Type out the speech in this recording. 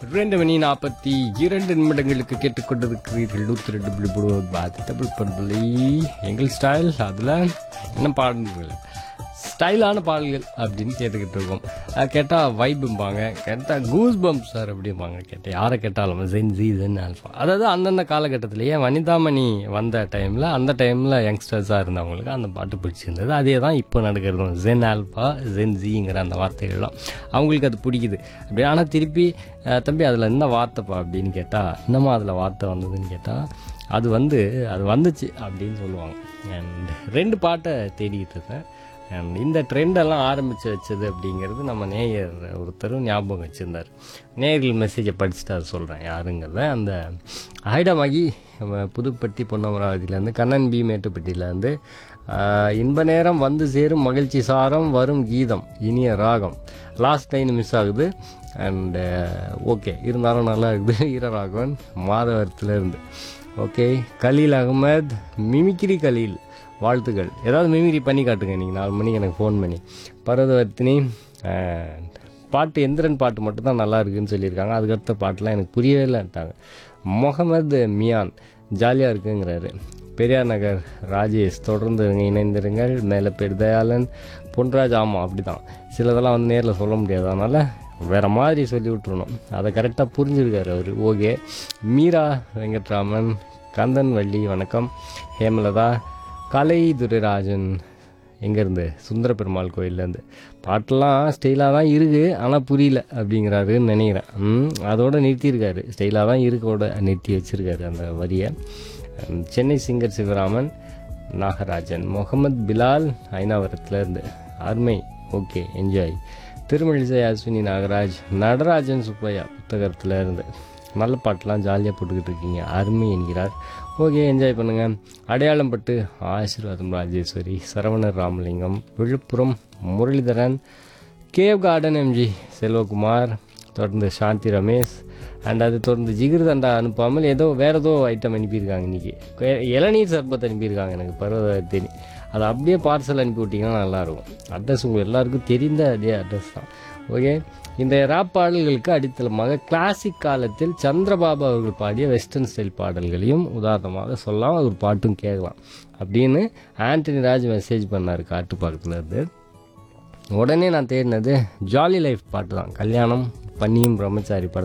ரெண்டு மணி நாற்பத்தி இரண்டு நிமிடங்களுக்கு கேட்டுக்கொண்டிருக்கிறீர்கள் நூற்றி ரெண்டு புள்ளி மூணு பாதி டபுள் பண்பலி எங்கள் ஸ்டைல் அதில் என்ன பாடல்கள் ஸ்டைலான பாடல்கள் அப்படின்னு கேட்டுக்கிட்டு இருக்கோம் அது கேட்டால் வைப்பும்பாங்க கேட்டால் கூஸ் பம்ப் சார் அப்படிம்பாங்க கேட்டால் யாரை கேட்டாலும் ஜென் ஜி ஜென் ஆல்ஃபா அதாவது அந்தந்த காலகட்டத்திலேயே வனிதாமணி வந்த டைமில் அந்த டைமில் யங்ஸ்டர்ஸாக இருந்தவங்களுக்கு அந்த பாட்டு பிடிச்சிருந்தது அதே தான் இப்போ நடக்கிறதும் ஜென் ஆல்ஃபா ஜென் ஜிங்கிற அந்த வார்த்தைகள்லாம் அவங்களுக்கு அது பிடிக்குது அப்படி ஆனால் திருப்பி அஹ், தம்பி அதில் என்ன வார்த்தைப்பா அப்படின்னு கேட்டால் என்னம்மா அதில் வார்த்தை வந்ததுன்னு கேட்டால் அது வந்து அது வந்துச்சு அப்படின்னு சொல்லுவாங்க அண்ட் ரெண்டு பாட்டை தேடிக்கிட்டு இருக்கேன் And இந்த ட்ரெண்டெல்லாம் ஆரம்பித்து வச்சது அப்படிங்கிறது நம்ம நேயர் ஒருத்தர் ஞாபகம் வச்சுருந்தார் நேயர்கள் மெசேஜை படிச்சுட்டு அதை சொல்கிறேன் யாருங்கிறத அந்த ஆயிடமாகி நம்ம புதுப்பட்டி பொன்னமராவதியிலேருந்து கண்ணன் பி மேட்டுப்பட்டியிலேருந்து ஆஹ், இன்ப நேரம் வந்து சேரும் மகிழ்ச்சி சாரம் வரும் கீதம் இனிய ராகம் லாஸ்ட் லைன் மிஸ் ஆகுது அண்டு ஓகே இருந்தாலும் நல்லா இருக்குது ஈரராகவன் மாதவரத்துலேருந்து ஓகே கலீல் அகமது மிமிக்ரி கலீல் வாழ்த்துக்கள் ஏதாவது மிமிக்ரி பண்ணி காட்டுங்க நீங்கள் நாலு மணிக்கு எனக்கு ஃபோன் பண்ணி பரதவர்த்தினி அஹ், பாட்டு எந்திரன் பாட்டு மட்டும் தான் நல்லா இருக்குன்னு சொல்லியிருக்காங்க அதுக்கடுத்த பாட்டுலாம் எனக்கு புரியவே இல்லைன்ட்டாங்க முகமது மியான் ஜாலியாக இருக்குங்கிறாரு பெரியார் நகர் ராஜேஷ் தொடர்ந்து இணைந்திருங்கள் மேலே பேர் தயாளன் பொன்ராஜ் ஆமாம் அப்படி தான் சிலதெல்லாம் வந்து நேரில் சொல்ல முடியாது அதனால் வேறு மாதிரி சொல்லி விட்டுருணும் அதை கரெக்டாக புரிஞ்சிருக்காரு அவர் ஓகே மீரா வெங்கட்ராமன் கந்தன் வள்ளி வணக்கம் ஹேமலதா கலை துரைராஜன் எங்கேருந்து சுந்தர பெருமாள் கோயிலேருந்து பாட்டெல்லாம் ஸ்டைலாக தான் இருக்குது ஆனால் புரியல அப்படிங்கிறாருன்னு நினைக்கிறேன் ம், அதோட நிறுத்தியிருக்காரு ஸ்டைலாக தான் இருக்கோட நிறுத்தி வச்சிருக்காரு அந்த வரியை ம், சென்னை சிங்கர் சிவராமன் நாகராஜன் முகமது பிலால் ஐநாவரத்துலேருந்து அருமை ஓகே என்ஜாய் திருமழிசை அஸ்வினி நாகராஜ் நடராஜன் சுப்பையா புத்தகத்தில் இருந்து நல்ல பாட்டெலாம் ஜாலியாக போட்டுக்கிட்டு இருக்கீங்க அருமை என்கிறார் ஓகே என்ஜாய் பண்ணுங்கள் அடையாளம் பட்டு ஆசீர்வாதம் Rajeswari Saravanar Ramalingam Villupuram Muralidharan cave garden M G Selvakumar தொடர்ந்து சாந்தி ரமேஷ் அண்ட் அது தொடர்ந்து ஜிகிர் தண்டா அனுப்பாமல் ஏதோ வேறு ஏதோ ஐட்டம் அனுப்பியிருக்காங்க இன்றைக்கி இளநீர் சர்பத் அனுப்பியிருக்காங்க எனக்கு பருவத்தினி அதை அப்படியே பார்சல் அனுப்பி விட்டிங்கன்னா நல்லாயிருக்கும் அட்ரஸ் உங்கள் எல்லாருக்கும் தெரிந்த அதே அட்ரஸ் தான் ஓகே இந்த ராப் பாடல்களுக்கு அடித்தளமாக கிளாசிக் காலத்தில் சந்திரபாபு அவர்கள் பாடிய வெஸ்டர்ன் ஸ்டைல் பாடல்களையும் உதாரணமாக சொல்லலாம் ஒரு பாட்டும் கேட்கலாம் அப்படின்னு ஆண்டனி ராஜ் மெசேஜ் பண்ணார் காட்டுப்பாக்கத்தில் இருந்து உடனே நான் தேடினது ஜாலி லைஃப் பாட்டு தான் கல்யாணம் பண்ணியும் பிரம்மச்சாரி படத்தில்